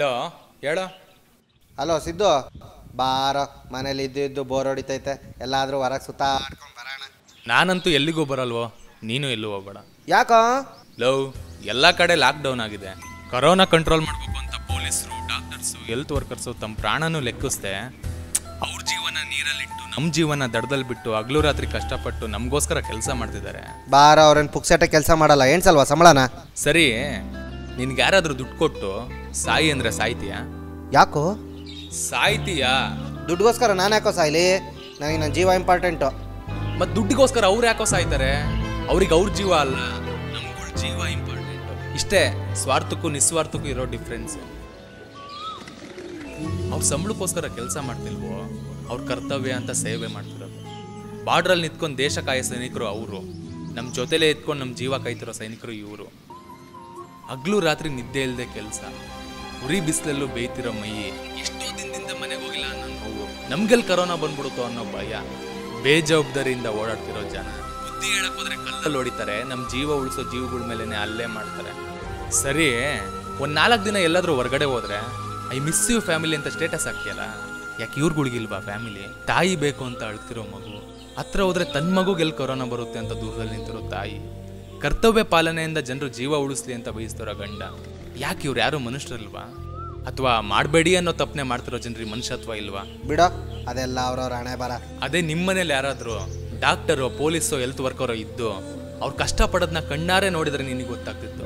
hello ಹೇಳೋ hello Siddu ಬಾರೋ ಮನೇಲಿ ಇದ್ದು ಇದ್ದು ಬೋರ್ ಹೊಡಿತೈತೆ ಎಲ್ಲಾದರೂ ಹೊರಗೆ ಸುತ್ತಾಡ್ಕೊಂಡು ಬರೋಣ ನಾನಂತೂ ಎಲ್ಲಿಗೂ ಬರಲ್ವೋ ನೀನು ಎಲ್ಲೂ ಹೋಗ್ಬೇಡ ಯಾಕೋ ಲವ್ ಎಲ್ಲ ಕಡೆ ಲಾಕ್ಡೌನ್ ಆಗಿದೆ ಕರೋನಾ ಕಂಟ್ರೋಲ್ ಮಾಡಬೇಕು ಅಂತ ಪೊಲೀಸರು ಡಾಕ್ಟರ್ಸು ಹೆಲ್ತ್ ವರ್ಕರ್ಸು ತಮ್ಮ ಪ್ರಾಣನೂ ಲೆಕ್ಕಿಸ್ದೆ ಅವ್ರ ಜೀವನ ನೀರಲ್ಲಿಟ್ಟು ನಮ್ಮ ಜೀವನ ದಡದಲ್ಲಿ ಬಿಟ್ಟು ಹಗಲು ರಾತ್ರಿ ಕಷ್ಟಪಟ್ಟು ನಮಗೋಸ್ಕರ ಕೆಲಸ ಮಾಡ್ತಿದ್ದಾರೆ ಬಾರೋ ಅವ್ರೇನು ಪುಕ್ಸಟ್ಟೆ ಕೆಲಸ ಮಾಡಲ್ಲ ಏನ್ಸಲ್ವಾ ಸಂಬಳನ ಸರಿ ನಿನ್ಗೆ ಯಾರಾದರೂ ದುಡ್ಡು ಕೊಟ್ಟು ಸಾಯಿ ಅಂದ್ರೆ ಸಾಯ್ತೀಯಾ ಯಾಕೋ ಸಾಯ್ತೀಯಾ ದುಡ್ಡುಗೋಸ್ಕರ ನಾನು ಯಾಕೋ ಸಾಯ್ಲಿ ನನಗೆ ನನ್ನ ಜೀವ ಇಂಪಾರ್ಟೆಂಟು ಮತ್ ದುಡ್ಡಿಗೋಸ್ಕರ ಅವ್ರು ಯಾಕೋ ಸಾಯ್ತಾರೆ ಅವ್ರಿಗೆ ಅವ್ರ ಜೀವ ಅಲ್ಲ ನಮ್ಗಳ ಜೀವ ಇಂಪಾರ್ಟೆಂಟ್ ಇಷ್ಟೇ ಸ್ವಾರ್ಥಕ್ಕೂ ನಿಸ್ವಾರ್ಥಕ್ಕೂ ಇರೋ ಡಿಫ್ರೆನ್ಸ್ ಅವ್ರ ಸಂಬಳಕ್ಕೋಸ್ಕರ ಕೆಲಸ ಮಾಡ್ತಿಲ್ವೋ ಅವ್ರ ಕರ್ತವ್ಯ ಅಂತ ಸೇವೆ ಮಾಡ್ತಿರೋದು ಬಾರ್ಡ್ರಲ್ಲಿ ನಿಂತ್ಕೊಂಡು ದೇಶ ಕಾಯೋ ಸೈನಿಕರು ಅವರು ನಮ್ಮ ಜೊತೆಲೇ ಎತ್ಕೊಂಡು ನಮ್ಮ ಜೀವ ಕಾಯ್ತಿರೋ ಸೈನಿಕರು ಇವರು ಹಗ್ಲು ರಾತ್ರಿ ನಿದ್ದೆ ಇಲ್ಲದೆ ಕೆಲಸ ಉರಿ ಬಿಸಿಲಲ್ಲೂ ಬೇಯ್ತಿರೋ ಮೈ ಎಷ್ಟೋ ದಿನದಿಂದ ಮನೆಗೆ ಹೋಗಿಲ್ಲ ಅನ್ನೋ ನೋವು ನಮ್ಗೆಲ್ ಕರೋನಾ ಬಂದ್ಬಿಡುತ್ತೋ ಅನ್ನೋ ಭಯ ಬೇಜವಾಬ್ದಾರಿಯಿಂದ ಓಡಾಡ್ತಿರೋ ಜನ ಬುದ್ಧಿ ಹೇಳಕ್ ಹೋದ್ರೆ ಕಲ್ಲಲ್ಲಿ ಹೊಡಿತಾರೆ ನಮ್ಮ ಜೀವ ಉಳಿಸೋ ಜೀವಗಳ ಮೇಲೆನೆ ಅಲ್ಲೇ ಮಾಡ್ತಾರೆ ಸರಿ ಒಂದ್ ನಾಲ್ಕು ದಿನ ಎಲ್ಲಾದ್ರೂ ಹೊರಗಡೆ ಹೋದ್ರೆ ಐ ಮಿಸ್ ಯು ಫ್ಯಾಮಿಲಿ ಅಂತ ಸ್ಟೇಟಸ್ ಹಾಕ್ತಿಯಲ್ಲ ಯಾಕೆ ಇವ್ರುಗಳಿಗಿಲ್ವಾ ಫ್ಯಾಮಿಲಿ ತಾಯಿ ಬೇಕು ಅಂತ ಅಳ್ತಿರೋ ಮಗು ಹತ್ರ ಹೋದ್ರೆ ತನ್ನ ಮಗುಗೆ ಎಲ್ಲಿ ಕೊರೋನಾ ಬರುತ್ತೆ ಅಂತ ದೂರದಲ್ಲಿ ನಿಂತಿರೋ ತಾಯಿ ಕರ್ತವ್ಯ ಪಾಲನೆಯಿಂದ ಜನರು ಜೀವ ಉಳಿಸ್ಲಿ ಅಂತ ಬಯಸ್ತಿರೋ ಗಂಡ ಯಾಕೆ ಇವ್ರು ಯಾರು ಮನುಷ್ಯರಲ್ವಾ ಅಥವಾ ಮಾಡಬೇಡಿ ಅನ್ನೋ ತಪ್ಪನೆ ಮಾಡ್ತಿರೋ ಜನರಿಗೆ ಮನುಷ್ಯತ್ವ ಇಲ್ವಾ ಬಿಡೋ ಅದೆಲ್ಲ ಅವ್ರವ್ರ ಹಣೆ ಬರ ಅದೇ ನಿಮ್ಮನೇಲಿ ಯಾರಾದರೂ ಡಾಕ್ಟರು ಪೊಲೀಸು ಹೆಲ್ತ್ ವರ್ಕರೋ ಇದ್ದು ಅವ್ರು ಕಷ್ಟಪಡೋದನ್ನ ಕಣ್ಣಾರೆ ನೋಡಿದ್ರೆ ನಿನಗೆ ಗೊತ್ತಾಗ್ತಿತ್ತು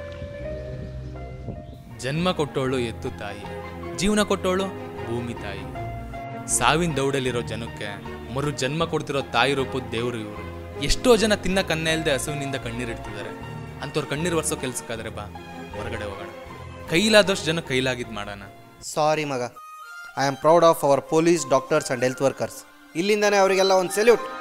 ಜನ್ಮ ಕೊಟ್ಟೋಳು ಎತ್ತು ತಾಯಿ ಜೀವನ ಕೊಟ್ಟೋಳು ಭೂಮಿ ತಾಯಿ ಸಾವಿನ ದೌಡಲ್ಲಿರೋ ಜನಕ್ಕೆ ಮರು ಜನ್ಮ ಕೊಡ್ತಿರೋ ತಾಯಿ ರೂಪದ ದೇವರು ಇವರು ಎಷ್ಟೋ ಜನ ತಿನ್ನ ಕನ್ನ ಇಲ್ಲದೆ ಹಸುವಿನಿಂದ ಕಣ್ಣೀರಿಡ್ತಿದ್ದಾರೆ ಅಂಥವ್ರು ಕಣ್ಣೀರು ಒರೆಸೋ ಕೆಲ್ಸಕ್ಕಾದ್ರೆ ಬಾ ಹೊರಗಡೆ ಹೋಗೋಣ ಕೈಲಾದಷ್ಟು ಜನ ಕೈಲಾಗಿದ್ದು ಮಾಡೋಣ ಸಾರಿ ಮಗ I am proud of our police doctors and health workers ಇಲ್ಲಿಂದನೇ ಅವರಿಗೆಲ್ಲ ಒಂದು ಸೆಲ್ಯೂಟ್